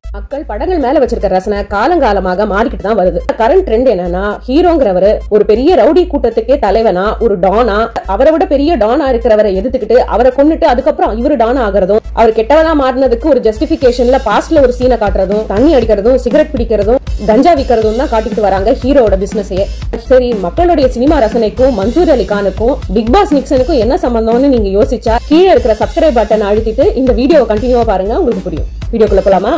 மக்கள் படங்கள் மேல வச்சிருக்க ரசனை காலங்காலமாக மாறிக்கிட்டு தான் வருது கரண்ட் ட்ரெண்ட் என்னன்னா ஹீரோங்கிறவரு ஒரு பெரிய ரவுடி கூட்டத்துக்கே தலைவனா ஒரு டானா அவரை விட பெரிய டானா இருக்கிறவரை எதிர்த்துக்கிட்டு அவரை கொன்னுட்டு அதுக்கப்புறம் இவரு டானா ஆகுறதும் அவர் கெட்டவனா மாறினதுக்கு ஒரு ஜஸ்டிபிகேஷன்ல பாஸ்ட்ல ஒரு சீனை காட்டுறதும் தண்ணி அடிக்கிறதும் சிகரெட் பிடிக்கிறதும் கஞ்சா விக்கிறதும் தான் காட்டிட்டு வராங்க ஹீரோவோட பிசினஸே சரி மக்களுடைய சினிமா ரசனைக்கும் மன்சூர் அலி கானுக்கும் பிக் பாஸ் நிக்சனுக்கும் என்ன சம்பந்தம்னு நீங்க யோசிச்சா கீழே இருக்கிற சப்ஸ்கிரைப் பட்டன் அழுத்திட்டு இந்த வீடியோவை கண்டினியூவா பாருங்க உங்களுக்கு புரியும் வீடியோக்குள்ள போலாமா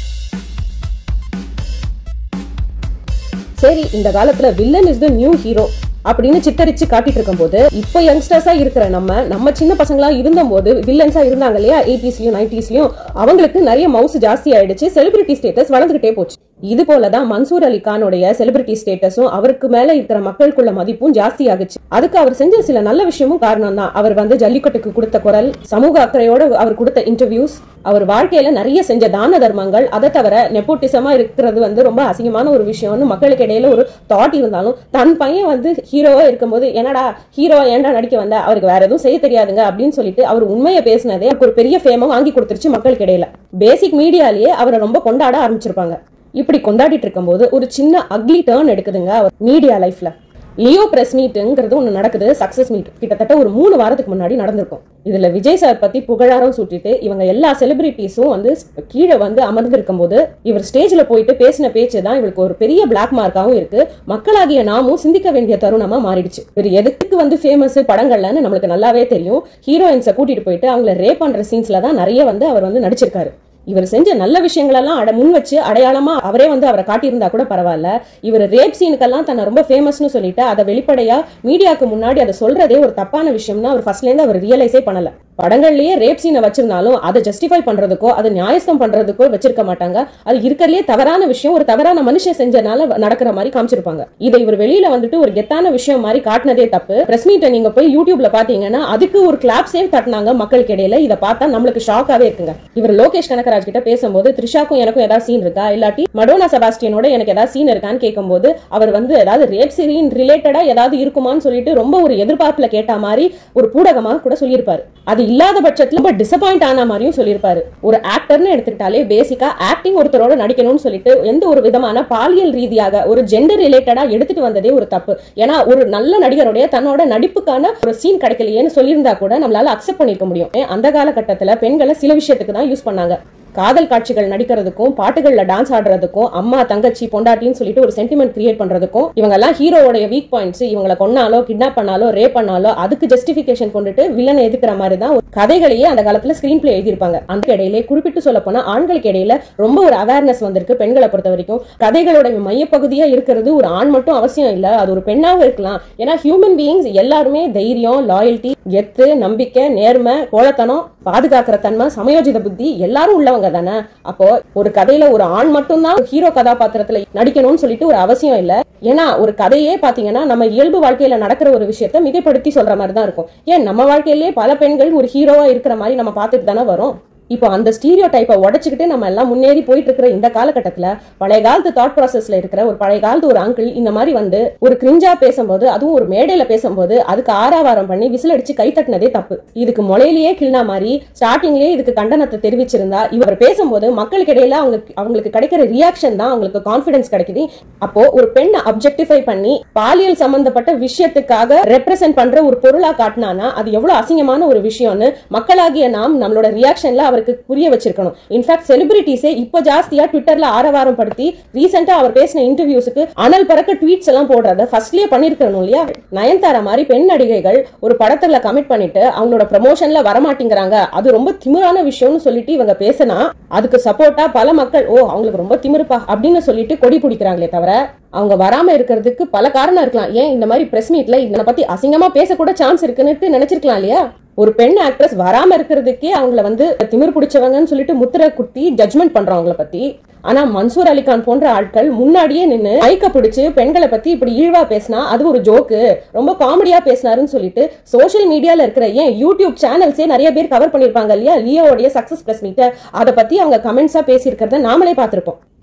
சரி இந்த காலத்துல villain is the new hero அப்படின்னு சித்தரிச்சு காட்டிட்டு இருக்கும்போது இப்போ யங்ஸ்டர்ஸா இருக்கிற நம்ம நம்ம சின்ன பசங்களா இருந்தபோது வில்லன்ஸா இருந்தாங்க இல்லையா எயிட்டிஸ்லயும் நைன்டிஸ்லயும் அவங்களுக்கு நிறைய மவுஸ் ஜாஸ்தி ஆயிடுச்சு செலிபிரிட்டி ஸ்டேட்டஸ் வளர்ந்துகிட்டே போச்சு இது போலதான் மன்சூர் அலி கானுடைய செலிபிரிட்டி ஸ்டேட்டஸும் அவருக்கு மேல இருக்கிற மக்களுக்குள்ள மதிப்பும் ஜாஸ்தி ஆகுச்சு அதுக்கு அவர் செஞ்ச சில நல்ல விஷயமும் காரணம் தான் அவர் வந்து ஜல்லிக்கட்டுக்கு கொடுத்த குரல் சமூக அக்கறையோட அவர் கொடுத்த இன்டர்வியூஸ் அவர் வாழ்க்கையில நிறைய செஞ்ச தான தர்மங்கள் அதை தவிர நெப்போட்டிசமா இருக்கிறது வந்து ரொம்ப அசிங்கமான ஒரு விஷயம்னு மக்களுக்கு இடையில ஒரு தாட் இருந்தாலும் தன் பையன் வந்து ஹீரோவா இருக்கும்போது என்னடா ஹீரோ ஏன்டா நடிக்க வந்த அவருக்கு வேற எதுவும் செய்ய தெரியாதுங்க அப்படின்னு சொல்லிட்டு அவர் உண்மையை பேசினதே அவருக்கு ஒரு பெரிய ஃபேமை வாங்கி கொடுத்துருச்சு மக்களுக்கு இடையில பேசிக் மீடியாலேயே அவரை ரொம்ப கொண்டாட ஆரம்பிச்சிருப்பாங்க இப்படி கொண்டாடிட்டு இருக்கும்போது ஒரு சின்ன அக்லி டேர்ன் எடுக்குதுங்க அவர் மீடியா லைஃப்ல லியோ பிரஸ் மீட்டுங்கிறது ஒன்று நடக்குது சக்சஸ் மீட் கிட்டத்தட்ட ஒரு மூணு வாரத்துக்கு முன்னாடி நடந்திருக்கும் இதுல விஜய் சார் பத்தி புகழாரம் சூட்டிட்டு இவங்க எல்லா செலிபிரிட்டிஸும் வந்து கீழே வந்து அமர்ந்திருக்கும் போது இவர் ஸ்டேஜ்ல போயிட்டு பேசின பேச்சு தான் இவருக்கு ஒரு பெரிய பிளாக் மார்க்காவும் இருக்கு மக்களாகிய நாமும் சிந்திக்க வேண்டிய தருணமா மாறிடுச்சு இவர் எதுக்கு வந்து ஃபேமஸ் படங்கள்லன்னு நம்மளுக்கு நல்லாவே தெரியும் ஹீரோயின்ஸை கூட்டிட்டு போயிட்டு அவங்கள ரேப் பண்ற சீன்ஸ்ல தான் நிறைய வந்து அவர் வந்து நடிச்சிருக்காரு இவர் செஞ்ச நல்ல விஷயங்களெல்லாம் அட முன் வச்சு அடையாளமா அவரே வந்து அவரை காட்டியிருந்தா கூட பரவாயில்ல இவர் ரேப் சீனுக்கெல்லாம் தன்னை ரொம்ப ஃபேமஸ்னு சொல்லிட்டு அதை வெளிப்படையா மீடியாவுக்கு முன்னாடி அதை சொல்றதே ஒரு தப்பான விஷயம்னு அவர் ஃபர்ஸ்ட்ல இருந்து அவர் ரியலைஸே பண்ணல படங்கள்லயே ரேப் சீனை வச்சிருந்தாலும் அதை ஜஸ்டிஃபை பண்றதுக்கோ அதை நியாயஸ்தம் பண்றதுக்கோ வச்சிருக்க மாட்டாங்க அது இருக்கிறதுலே தவறான விஷயம் ஒரு தவறான மனுஷன் செஞ்சனால நடக்கிற மாதிரி காமிச்சிருப்பாங்க இதை இவர் வெளியில வந்துட்டு ஒரு கெத்தான விஷயம் மாதிரி காட்டினதே தப்பு பிரஸ் மீட்டை நீங்க போய் யூடியூப்ல பாத்தீங்கன்னா அதுக்கு ஒரு கிளாப் சேவ் தட்டினாங்க மக்களுக்கு இடையில இதை பார்த்தா நம்மளுக்கு ஷாக்காவே இருக்குங்க இவர் லோகேஷ் கனகராஜ் கிட்ட பேசும்போது த்ரிஷாக்கும் எனக்கும் ஏதாவது சீன் இருக்கா இல்லாட்டி மடோனா செபாஸ்டியனோட எனக்கு ஏதாவது சீன் இருக்கான்னு கேட்கும்போது அவர் வந்து ஏதாவது ரேப் சீன் ரிலேட்டடா ஏதாவது இருக்குமான்னு சொல்லிட்டு ரொம்ப ஒரு எதிர்பார்ப்புல கேட்ட மாதிரி ஒரு பூடகமாக கூட சொல்லியிருப்பாரு அது இல்லாத பட்சத்துல ரொம்ப டிசப்பாயிண்ட் ஆன மாதிரியும் சொல்லியிருப்பாரு ஒரு ஆக்டர்னு எடுத்துக்கிட்டாலே பேசிக்கா ஆக்டிங் ஒருத்தரோட நடிக்கணும்னு சொல்லிட்டு எந்த ஒரு விதமான பாலியல் ரீதியாக ஒரு ஜெண்டர் ரிலேட்டடா எடுத்துட்டு வந்ததே ஒரு தப்பு ஏன்னா ஒரு நல்ல நடிகருடைய தன்னோட நடிப்புக்கான ஒரு சீன் கிடைக்கலையேன்னு சொல்லியிருந்தா கூட நம்மளால அக்செப்ட் பண்ணிருக்க முடியும் ஏன் அந்த காலகட்டத்துல பெண்களை சில விஷயத்துக்கு தான் யூஸ் பண்ணாங்க காதல் காட்சிகள் நடிக்கிறதுக்கும் பாட்டுகள்ல டான்ஸ் ஆடுறதுக்கும் அம்மா தங்கச்சி பொண்டாட்டின்னு சொல்லிட்டு ஒரு சென்டிமெண்ட் கிரியேட் பண்றதுக்கும் இவங்க எல்லாம் ஹீரோவோட வீக் பாயிண்ட்ஸ் இவங்களை கொன்னாலோ கிட்னாப் பண்ணாலோ ரேப் பண்ணாலோ அதுக்கு ஜஸ்டிபிகேஷன் கொண்டுட்டு வில்லனை எதுக்குற மாதிரி தான் ஒரு கதைகளையே அந்த காலத்துல ஸ்கிரீன் பிளே எழுதியிருப்பாங்க அந்த இடையிலே குறிப்பிட்டு சொல்ல போனா ஆண்களுக்கு இடையில ரொம்ப ஒரு அவேர்னஸ் வந்திருக்கு பெண்களை பொறுத்த வரைக்கும் கதைகளோட மையப்பகுதியா இருக்கிறது ஒரு ஆண் மட்டும் அவசியம் இல்ல அது ஒரு பெண்ணாவும் இருக்கலாம் ஏன்னா ஹியூமன் பீயிங்ஸ் எல்லாருமே தைரியம் லாயல்ட்டி எத்து நம்பிக்கை நேர்மை கோலத்தனம் பாதுகாக்கிற தன்மை சமயோஜித புத்தி எல்லாரும் உள்ளவங்க தானே அப்போ ஒரு கதையில ஒரு ஆண் மட்டும்தான் ஹீரோ கதாபாத்திரத்துல நடிக்கணும்னு சொல்லிட்டு ஒரு அவசியம் இல்ல ஏன்னா ஒரு கதையே பாத்தீங்கன்னா நம்ம இயல்பு வாழ்க்கையில நடக்கிற ஒரு விஷயத்த மிகைப்படுத்தி சொல்ற மாதிரி தான் இருக்கும் ஏன் நம்ம வாழ்க்கையிலேயே பல பெண்கள் ஒரு ஹீரோவா இருக்கிற மாதிரி நம்ம பார்த்துட்டு தானே வரோம் இப்போ அந்த ஸ்டீரியோ டைப்பை உடச்சிக்கிட்டு நம்ம எல்லாம் முன்னேறி போயிட்டு இருக்கிற இந்த காலகட்டத்துல பழைய காலத்து தாட் ப்ராசஸ்ல இருக்கிற ஒரு பழைய காலத்து ஒரு அங்கிள் இந்த மாதிரி வந்து ஒரு கிரிஞ்சா பேசும்போது அதுவும் ஒரு மேடையில பேசும்போது அதுக்கு ஆறாவாரம் பண்ணி விசில் அடிச்சு கை தட்டினதே தப்பு இதுக்கு முளையிலேயே கிள்னா மாதிரி ஸ்டார்டிங்லயே இதுக்கு கண்டனத்தை தெரிவிச்சிருந்தா இவர் பேசும்போது மக்களுக்கு இடையில அவங்க அவங்களுக்கு கிடைக்கிற ரியாக்ஷன் தான் அவங்களுக்கு கான்பிடன்ஸ் கிடைக்குது அப்போ ஒரு பெண்ணை அப்ஜெக்டிஃபை பண்ணி பாலியல் சம்பந்தப்பட்ட விஷயத்துக்காக ரெப்ரசென்ட் பண்ற ஒரு பொருளா காட்டினானா அது எவ்வளவு அசிங்கமான ஒரு விஷயம்னு மக்களாகிய நாம் நம்மளோட ரியாக்ஷன்ல அவருக்கு புரிய வச்சிருக்கணும் இன்ஃபேக்ட் செலிபிரிட்டிஸே இப்போ ஜாஸ்தியா ட்விட்டர்ல ஆரவாரம் படுத்தி ரீசெண்டா அவர் பேசின இன்டர்வியூஸுக்கு அனல் பறக்க ட்வீட்ஸ் எல்லாம் போடுறத ஃபர்ஸ்ட்லயே பண்ணிருக்கணும் இல்லையா நயன்தாரா மாதிரி பெண் நடிகைகள் ஒரு படத்துல கமிட் பண்ணிட்டு அவங்களோட ப்ரமோஷன்ல வரமாட்டேங்கிறாங்க அது ரொம்ப திமிரான விஷயம்னு சொல்லிட்டு இவங்க பேசினா அதுக்கு சப்போர்ட்டா பல மக்கள் ஓ அவங்களுக்கு ரொம்ப திமிருப்பா அப்படின்னு சொல்லிட்டு கொடி பிடிக்கிறாங்களே தவிர அவங்க வராம இருக்கிறதுக்கு பல காரணம் இருக்கலாம் ஏன் இந்த மாதிரி பிரஸ் மீட்ல இதனை பத்தி அசிங்கமா பேசக்கூட சான்ஸ் இருக்குன்னு நினைச்சிருக்கலாம் இல்லையா ஒரு பெண் ஆக்ட்ரஸ் வராம இருக்கிறதுக்கே அவங்கள வந்து திமிர் பிடிச்சவங்கன்னு சொல்லிட்டு முத்திரை குத்தி ஜட்மெண்ட் பண்றோம் அவங்கள பத்தி ஆனா மன்சூர் அலிகான் போன்ற ஆட்கள் முன்னாடியே நின்னு மைக்க பிடிச்சு பெண்களை பத்தி இப்படி இழிவா பேசினா அது ஒரு ஜோக்கு ரொம்ப காமெடியா பேசினாருன்னு சொல்லிட்டு சோஷியல் மீடியால இருக்கிற ஏன் யூடியூப் சேனல்ஸே நிறைய பேர் கவர் பண்ணிருப்பாங்க இல்லையா லியோடைய சக்சஸ் பிரஸ் மீட்டர் அதை பத்தி அவங்க கமெண்ட்ஸா பேசியிருக்கிறத நாமளே பார்த்திருப்போம்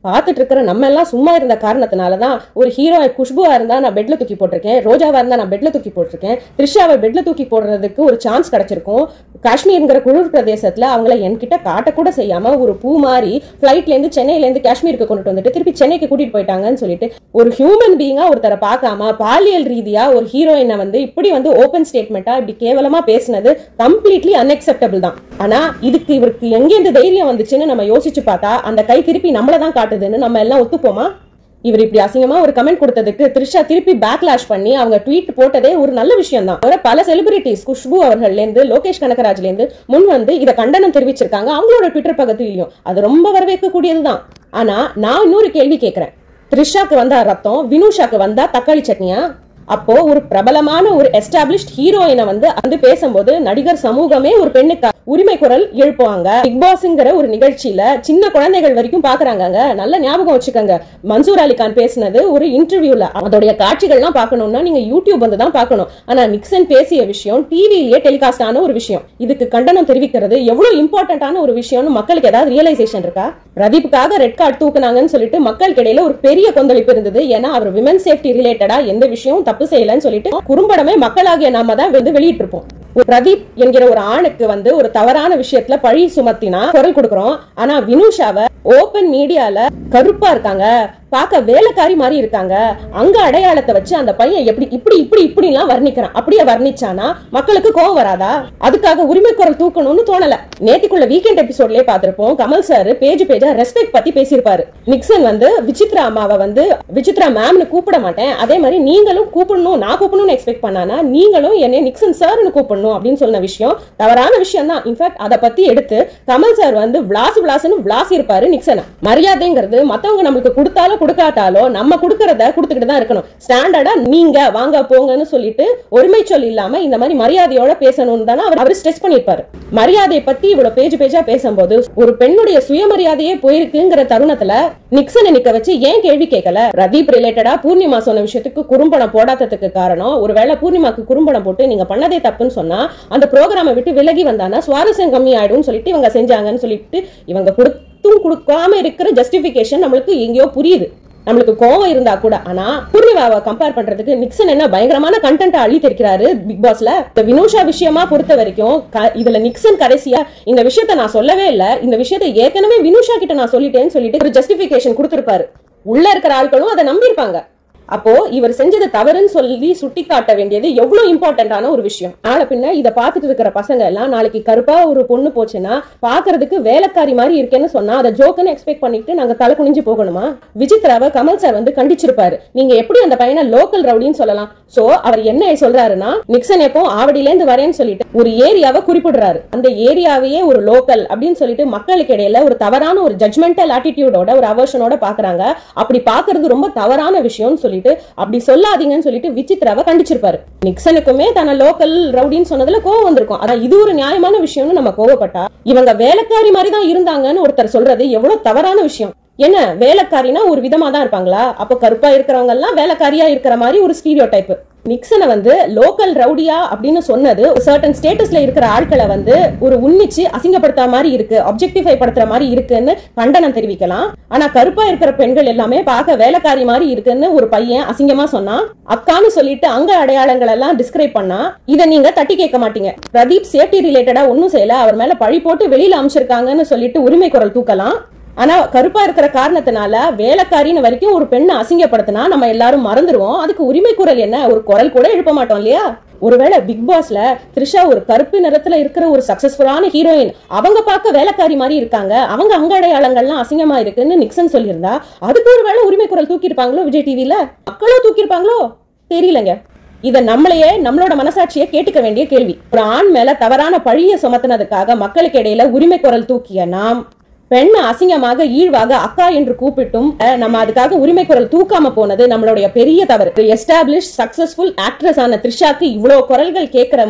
பார்த்துட்டு இருக்கிற நம்ம எல்லாம் சும்மா இருந்த காரணத்தினால தான் ஒரு ஹீரோ குஷ்புவா இருந்தா நான் பெட்ல தூக்கி போட்டிருக்கேன் ரோஜாவா இருந்தா நான் பெட்ல தூக்கி போட்டிருக்கேன் த்ரிஷாவை பெட்ல தூக்கி போடுறதுக்கு ஒரு சான்ஸ் கிடைச்சிருக்கும் காஷ்மீர்ங்கிற குளிர் பிரதேசத்துல அவங்கள என்கிட்ட காட்டக்கூட செய்யாம ஒரு பூ மாதிரி ஃபிளைட்ல இருந்து சென்னையில இருந்து காஷ்மீருக்கு கொண்டுட்டு வந்துட்டு திருப்பி சென்னைக்கு கூட்டிட்டு போயிட்டாங்கன்னு சொல்லிட்டு ஒரு ஹியூமன் பீயிங்கா ஒருத்தரை பார்க்காம பாலியல் ரீதியா ஒரு ஹீரோயினை வந்து இப்படி வந்து ஓபன் ஸ்டேட்மெண்டா இப்படி கேவலமா பேசினது கம்ப்ளீட்லி அன்அக்செப்டபிள் தான் ஆனா இதுக்கு இவருக்கு எங்கேருந்து தைரியம் வந்துச்சுன்னு நம்ம யோசிச்சு பார்த்தா அந்த கை திருப்பி நம்மள தான் காட்டுதுன்னு நம்ம எல்லாம் ஒத்துப்போமா இவர் இப்படி அசிங்கமா ஒரு கமெண்ட் கொடுத்ததுக்கு த்ரிஷா திருப்பி பேக்லாஷ் பண்ணி அவங்க ட்வீட் போட்டதே ஒரு நல்ல விஷயம் தான் அவரை பல செலிபிரிட்டிஸ் குஷ்பு அவர்கள்ல இருந்து லோகேஷ் கனகராஜ்ல இருந்து முன் வந்து இதை கண்டனம் தெரிவிச்சிருக்காங்க அவங்களோட ட்விட்டர் பக்கத்துலயும் அது ரொம்ப வரவேற்கக்கூடியதுதான் ஆனா நான் இன்னொரு கேள்வி கேட்கிறேன் த்ரிஷாக்கு வந்தா ரத்தம் வினுஷாக்கு வந்தா தக்காளி சட்னியா அப்போ ஒரு பிரபலமான ஒரு எஸ்டாப்ளிஷ்ட் ஹீரோயினை வந்து வந்து பேசும்போது நடிகர் சமூகமே ஒரு பெண்ணுக்கு உரிமை குரல் எழுப்புவாங்க பிக் பாஸ்ங்கிற ஒரு நிகழ்ச்சியில சின்ன குழந்தைகள் வரைக்கும் பாக்குறாங்க நல்ல ஞாபகம் வச்சுக்கோங்க மன்சூர் அலிகான் பேசினது ஒரு இன்டர்வியூல அதோடைய காட்சிகள்லாம் பார்க்கணும்னா நீங்க யூடியூப் வந்து தான் பார்க்கணும் ஆனா நிக்சன் பேசிய விஷயம் டிவியிலேயே டெலிகாஸ்ட் ஆன ஒரு விஷயம் இதுக்கு கண்டனம் தெரிவிக்கிறது எவ்வளவு இம்பார்ட்டன்டான ஒரு விஷயம்னு மக்களுக்கு ஏதாவது ரியலைசேஷன் இருக்கா பிரதீப்புக்காக ரெட் கார்டு தூக்குனாங்கன்னு சொல்லிட்டு மக்களுக்கு இடையில ஒரு பெரிய கொந்தளிப்பு இருந்தது ஏன்னா அவர் விமன் சேஃப்டி ரிலேட்டடா எந்த விஷயமும் தப்பு செய்யலன்னு சொல்லிட்டு குறும்படமே மக்களாகிய நாம தான் வந்து வெளியிட்டிருப்போம் ஒரு பிரதீப் என்கிற ஒரு ஆணுக்கு வந்து ஒரு தவறான விஷயத்துல பழி சுமத்தினா குரல் கொடுக்கறோம் ஆனா வினுஷாவை ஓபன் மீடியால கருப்பா இருக்காங்க பார்க்க வேலைக்காரி மாதிரி இருக்காங்க அங்க அடையாளத்தை வச்சு அந்த பையன் எப்படி இப்படி இப்படி இப்படி எல்லாம் வர்ணிக்கிறான் அப்படியே வர்ணிச்சானா மக்களுக்கு கோவம் வராதா அதுக்காக உரிமை குரல் தூக்கணும்னு தோணல நேத்திக்குள்ள வீக்கெண்ட் எபிசோட்லயே பார்த்திருப்போம் கமல் சார் பேஜ் பேஜா ரெஸ்பெக்ட் பத்தி பேசியிருப்பாரு நிக்சன் வந்து விசித்ரா அம்மாவை வந்து விசித்ரா மேம்னு கூப்பிட மாட்டேன் அதே மாதிரி நீங்களும் கூப்பிடணும் நான் கூப்பிடணும்னு எக்ஸ்பெக்ட் பண்ணானா நீங்களும் என்னை நிக்சன் சார்னு கூப்பிடணும் அப்படின்னு சொன்ன விஷயம் தவறான விஷயம் தான் இன்ஃபேக்ட் அதை பத்தி எடுத்து கமல் சார் வந்து விளாசு விளாசுன்னு விளாசி இருப்பாரு நிக்சனை மரியாதைங்கிறது மத்தவங்க நம்மளுக்கு கொடுத்தாலும் கொடுக்காட்டாலோ நம்ம கொடுக்கறத கொடுத்துக்கிட்டு தான் இருக்கணும் ஸ்டாண்டர்டா நீங்க வாங்க போங்கன்னு சொல்லிட்டு ஒருமை சொல் இல்லாம இந்த மாதிரி மரியாதையோட பேசணும்னு தானே அவர் அவர் ஸ்ட்ரெஸ் பண்ணிருப்பாரு மரியாதை பத்தி இவ்வளவு பேஜ் பேஜா பேசும்போது ஒரு பெண்ணுடைய சுயமரியாதையே போயிருக்குங்கிற தருணத்துல நிக்சனை நிக்க வச்சு ஏன் கேள்வி கேட்கல பிரதீப் ரிலேட்டடா பூர்ணிமா சொன்ன விஷயத்துக்கு குறும்படம் போடாததுக்கு காரணம் ஒருவேளை பூர்ணிமாக்கு குறும்படம் போட்டு நீங்க பண்ணதே தப்புன்னு சொன்னா அந்த ப்ரோக்ராமை விட்டு விலகி வந்தானா சுவாரஸ்யம் கம்மி ஆயிடும்னு சொல்லிட்டு இவங்க செஞ்சாங்கன்னு சொல்லிட்டு இவங்க கொடுத்தும் கொடுக்காம இருக்கிற ஜஸ்டிபிகேஷன் நம்மளுக்கு எங்கேயோ புரியுது நம்மளுக்கு கோவம் இருந்தா கூட ஆனா பூர்ணிமாவை கம்பேர் பண்றதுக்கு நிக்சன் என்ன பயங்கரமான கண்டென்ட் அள்ளி தெரிக்கிறாரு பிக் பாஸ்ல இந்த வினோஷா விஷயமா பொறுத்த வரைக்கும் க- இதுல நிக்சன் கடைசியா இந்த விஷயத்த நான் சொல்லவே இல்ல இந்த விஷயத்தை ஏற்கனவே வினுஷா கிட்ட நான் சொல்லிட்டேன்னு சொல்லிட்டு ஒரு ஜஸ்டிபிகேஷன் கொடுத்திருப்பாரு உள்ள இருக்கிற ஆட்களும் அதை நம்பியிருப்பாங்க அப்போ இவர் செஞ்சது தவறுன்னு சொல்லி சுட்டி காட்ட வேண்டியது எவ்வளவு இம்பார்ட்டன்டான ஒரு விஷயம் நாளை பின்ன இதை பார்த்துட்டு இருக்கிற பசங்க எல்லாம் நாளைக்கு கருப்பா ஒரு பொண்ணு போச்சுன்னா பாக்குறதுக்கு வேலைக்காரி மாதிரி இருக்கேன்னு சொன்னா அதை ஜோக்குன்னு எக்ஸ்பெக்ட் பண்ணிட்டு நாங்க தலை குனிஞ்சு போகணுமா விசித்ராவை கமல் சார் வந்து கண்டிச்சிருப்பாரு நீங்க எப்படி அந்த பையனை லோக்கல் ரவுடின்னு சொல்லலாம் சோ அவர் என்ன சொல்றாருன்னா நிக்சன் எப்போ ஆவடியில இருந்து வரேன்னு சொல்லிட்டு ஒரு ஏரியாவை குறிப்பிடுறாரு அந்த ஏரியாவையே ஒரு லோக்கல் அப்படின்னு சொல்லிட்டு மக்களுக்கு இடையில ஒரு தவறான ஒரு ஜட்மெண்டல் ஆட்டிடியூடோட ஒரு அவர்ஷனோட பாக்குறாங்க அப்படி பாக்குறது ரொம்ப தவறான விஷயம்னு சொல்லிட்டு அப்படி சொல்லாதீங்கன்னு சொல்லிட்டு விசித்ராவை கண்டிச்சிருப்பாரு நிக்சனுக்குமே தன்னை லோக்கல் ரவுடின்னு சொன்னதுல கோவம் வந்திருக்கும் ஆனா இது ஒரு நியாயமான விஷயம்னு நம்ம கோவப்பட்டா இவங்க வேலைக்காரி மாதிரி தான் இருந்தாங்கன்னு ஒருத்தர் சொல்றது எவ்வளவு தவறான விஷயம் என்ன வேலைக்காரினா ஒரு விதமா தான் இருப்பாங்களா அப்போ கருப்பா இருக்கிறவங்க எல்லாம் வேலைக்காரியா இருக்கிற மாதிரி ஒரு ஸ்டீரியோ டைப் நிக்சனை வந்து லோக்கல் ரவுடியா அப்படின்னு சொன்னது சர்டன் ஸ்டேட்டஸ்ல இருக்கிற ஆட்களை வந்து ஒரு உன்னிச்சு அசிங்கப்படுத்துற மாதிரி இருக்கு அப்ஜெக்டிஃபை படுத்துற மாதிரி இருக்குன்னு கண்டனம் தெரிவிக்கலாம் ஆனா கருப்பா இருக்கிற பெண்கள் எல்லாமே பார்க்க வேலைக்காரி மாதிரி இருக்குன்னு ஒரு பையன் அசிங்கமா சொன்னா அக்கான்னு சொல்லிட்டு அங்க அடையாளங்கள் எல்லாம் டிஸ்கிரைப் பண்ணா இதை நீங்க தட்டி கேட்க மாட்டீங்க பிரதீப் சேஃப்டி ரிலேட்டடா ஒன்னும் செய்யல அவர் மேல பழி போட்டு வெளியில அமைச்சிருக்காங்கன்னு சொல்லிட்டு உரிமை குரல் தூக்கலாம் ஆனா கருப்பா இருக்கிற காரணத்தினால வேலைக்காரின்னு வரைக்கும் ஒரு பெண்ணை அசிங்கப்படுத்தினா நம்ம எல்லாரும் மறந்துருவோம் அதுக்கு உரிமை குரல் என்ன ஒரு குரல் கூட எழுப்ப மாட்டோம் இல்லையா ஒருவேளை பிக் பாஸ்ல த்ரிஷா ஒரு கருப்பு நிறத்துல இருக்கிற ஒரு சக்சஸ்ஃபுல்லான ஹீரோயின் அவங்க பார்க்க வேலைக்காரி மாதிரி இருக்காங்க அவங்க அங்க அடையாளங்கள்லாம் அசிங்கமா இருக்குன்னு நிக்சன் சொல்லியிருந்தா அதுக்கு ஒருவேளை உரிமை குரல் தூக்கியிருப்பாங்களோ விஜய் டிவில மக்களோ தூக்கியிருப்பாங்களோ தெரியலங்க இத நம்மளையே நம்மளோட மனசாட்சியை கேட்டுக்க வேண்டிய கேள்வி ஒரு ஆண் மேல தவறான பழிய சுமத்தினதுக்காக மக்களுக்கு இடையில உரிமை குரல் தூக்கிய நாம் பெண்ணை அசிங்கமாக ஈழ்வாக அக்கா என்று கூப்பிட்டும் அஹ், நம்ம அதுக்காக உரிமை குரல் தூக்காம போனது நம்மளுடைய பெரிய தவறு எஸ்டாப்ளிஷ் சக்சஸ்ஃபுல் ஆக்ட்ரஸ் ஆன த்ரிஷாக்கு இவ்வளவு குரல்கள் கேட்கிற போது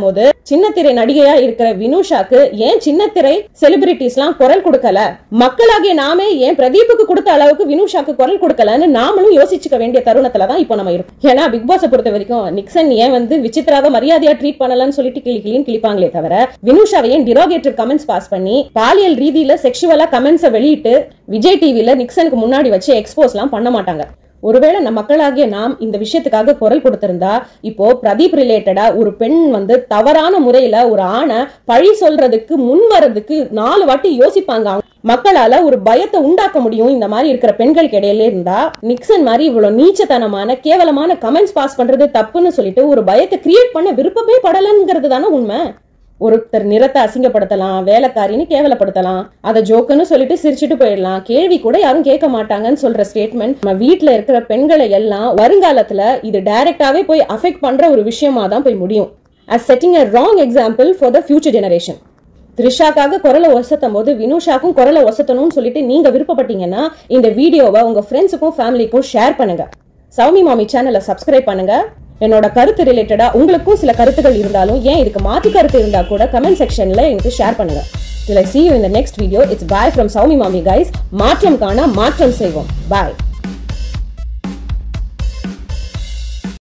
சின்னத்திரை நடிகையா இருக்கிற வினுஷாக்கு ஏன் சின்னத்திரை செலிபிரிட்டிஸ்லாம் குரல் கொடுக்கல மக்களாகிய நாமே ஏன் பிரதீப்புக்கு கொடுத்த அளவுக்கு வினுஷாக்கு குரல் கொடுக்கலன்னு நாமளும் யோசிச்சுக்க வேண்டிய தருணத்துல தான் இப்போ நம்ம இருக்கோம் ஏன்னா பிக் பாஸை பொறுத்த வரைக்கும் நிக்சன் ஏன் வந்து விசித்ராவை மரியாதையா ட்ரீட் பண்ணலன்னு சொல்லிட்டு கிளி கிளின்னு கிளிப்பாங்களே தவிர வினுஷாவை ஏன் டிரோகேட்டர் கமெண்ட்ஸ் பாஸ் பண்ணி பாலியல் ரீதியில செக்ஷுவலா கமெண்ட்ஸை வெளியிட்டு விஜய் டிவில நிக்சனுக்கு முன்னாடி வச்சு எக்ஸ்போஸ்லாம் பண்ண மாட்டாங்க ஒருவேளை நம்ம மக்களாகிய நாம் இந்த விஷயத்துக்காக குரல் கொடுத்திருந்தா இப்போ பிரதீப் ரிலேட்டடா ஒரு பெண் வந்து தவறான முறையில ஒரு ஆணை பழி சொல்றதுக்கு முன் வர்றதுக்கு நாலு வாட்டி யோசிப்பாங்க மக்களால ஒரு பயத்தை உண்டாக்க முடியும் இந்த மாதிரி இருக்கிற பெண்களுக்கு இடையில இருந்தா நிக்சன் மாதிரி இவ்வளவு நீச்சத்தனமான கேவலமான கமெண்ட்ஸ் பாஸ் பண்றது தப்புன்னு சொல்லிட்டு ஒரு பயத்தை கிரியேட் பண்ண விருப்பமே படலங்கிறது தானே உண்மை ஒருத்தர் நிறத்தை அசிங்கப்படுத்தலாம் வேலைக்காரின்னு கேவலப்படுத்தலாம் அதை ஜோக்குன்னு சொல்லிட்டு சிரிச்சுட்டு போயிடலாம் கேள்வி கூட யாரும் கேட்க மாட்டாங்கன்னு சொல்ற ஸ்டேட்மெண்ட் நம்ம வீட்ல இருக்கிற பெண்களை எல்லாம் வருங்காலத்துல இது டைரக்டாவே போய் அஃபெக்ட் பண்ற ஒரு விஷயமா தான் போய் முடியும் as setting a wrong example for the future generation த்ரிஷாக்காக குரலை ஒசத்தும் போது வினுஷாக்கும் குரலை ஒசத்தணும்னு சொல்லிட்டு நீங்க விருப்பப்பட்டீங்கன்னா இந்த வீடியோவை உங்க ஃப்ரெண்ட்ஸுக்கும் ஃபேமிலிக்கும் ஷேர் பண்ணுங்க சௌமி மாமி சேனலை சப்ஸ்கிரைப் பண்ணுங்க என்னோட கருத்து ரிலேட்டடா உங்களுக்கும் சில கருத்துகள் இருந்தாலும் ஏன் இதுக்கு மாற்று கருத்து இருந்தா கூட கமெண்ட் செக்ஷன்ல எனக்கு ஷேர் பண்ணுங்க till i see you in the next video it's bye from saumi mami guys மாற்றம் காண மாற்றம் செய்வோம் bye